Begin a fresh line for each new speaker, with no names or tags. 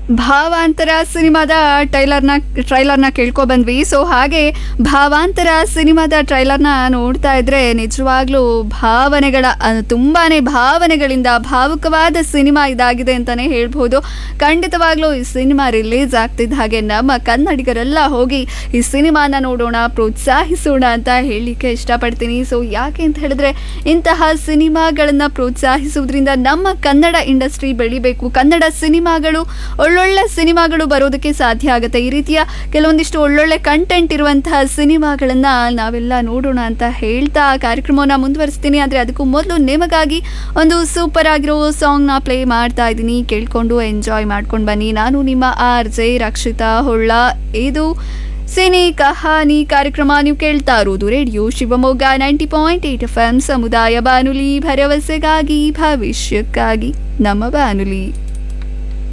ಭಾವಾಂತರ ಸಿನಿಮಾದ ಟ್ರೈಲರ್ನ ಟ್ರೈಲರ್ನ ಕೇಳ್ಕೊ ಬಂದ್ವಿ ಸೊ ಹಾಗೆ ಭಾವಾಂತರ ಸಿನಿಮಾದ ಟ್ರೈಲರ್ನ ನೋಡ್ತಾ ಇದ್ರೆ ನಿಜವಾಗ್ಲೂ ಭಾವನೆಗಳ ಅಹ್, ತುಂಬಾನೇ ಭಾವನೆಗಳಿಂದ ಭಾವುಕವಾದ ಸಿನಿಮಾ ಇದಾಗಿದೆ ಅಂತಾನೆ ಹೇಳ್ಬೋದು ಖಂಡಿತವಾಗ್ಲೂ ಈ ಸಿನಿಮಾ ರಿಲೀಸ್ ಆಗ್ತಿದ್ದ ಹಾಗೆ ನಮ್ಮ ಕನ್ನಡಿಗರೆಲ್ಲ ಹೋಗಿ ಈ ಸಿನಿಮಾನ ನೋಡೋಣ ಪ್ರೋತ್ಸಾಹಿಸೋಣ ಅಂತ ಹೇಳಲಿಕ್ಕೆ ಇಷ್ಟಪಡ್ತೀನಿ ಸೊ ಯಾಕೆ ಅಂತ ಹೇಳಿದ್ರೆ ಇಂತಹ ಸಿನಿಮಾಗಳನ್ನ ಪ್ರೋತ್ಸಾಹಿಸುವುದರಿಂದ ನಮ್ಮ ಕನ್ನಡ ಇಂಡಸ್ಟ್ರಿ ಬೆಳಿಬೇಕು ಕನ್ನಡ ಸಿನಿಮಾಗಳು ಒಳ್ಳೊಳ್ಳೆ ಸಿನಿಮಾಗಳು ಬರೋದಕ್ಕೆ ಸಾಧ್ಯ ಆಗುತ್ತೆ ಈ ರೀತಿಯ ಕೆಲವೊಂದಿಷ್ಟು ಒಳ್ಳೊಳ್ಳೆ ಕಂಟೆಂಟ್ ಇರುವಂತಹ ಸಿನಿಮಾಗಳನ್ನ ನಾವೆಲ್ಲ ನೋಡೋಣ ಅಂತ ಹೇಳ್ತಾ ಕಾರ್ಯಕ್ರಮವನ್ನ ಮುಂದುವರಿಸ್ತೀನಿ ಆದರೆ ಅದಕ್ಕೂ ಮೊದಲು ನಿಮಗಾಗಿ ಒಂದು ಸೂಪರ್ ಆಗಿರೋ ಸಾಂಗ್ನ ಪ್ಲೇ ಮಾಡ್ತಾ ಇದ್ದೀನಿ ಕೇಳ್ಕೊಂಡು ಎಂಜಾಯ್ ಮಾಡ್ಕೊಂಡು ಬನ್ನಿ ನಾನು ನಿಮ್ಮ ಆರ್ ಜೆ ರಕ್ಷಿತಾ ಹೊಳ್ಳ ಇದು ಸಿನಿ ಕಹಾನಿ ಕಾರ್ಯಕ್ರಮ ನೀವು ಕೇಳ್ತಾ ಇರೋದು radio Shivamogga ninety point eight F M ಸಮುದಾಯ ಬಾನುಲಿ ಭರವಸೆಗಾಗಿ ಭವಿಷ್ಯಕ್ಕಾಗಿ ನಮ್ಮ ಬಾನುಲಿ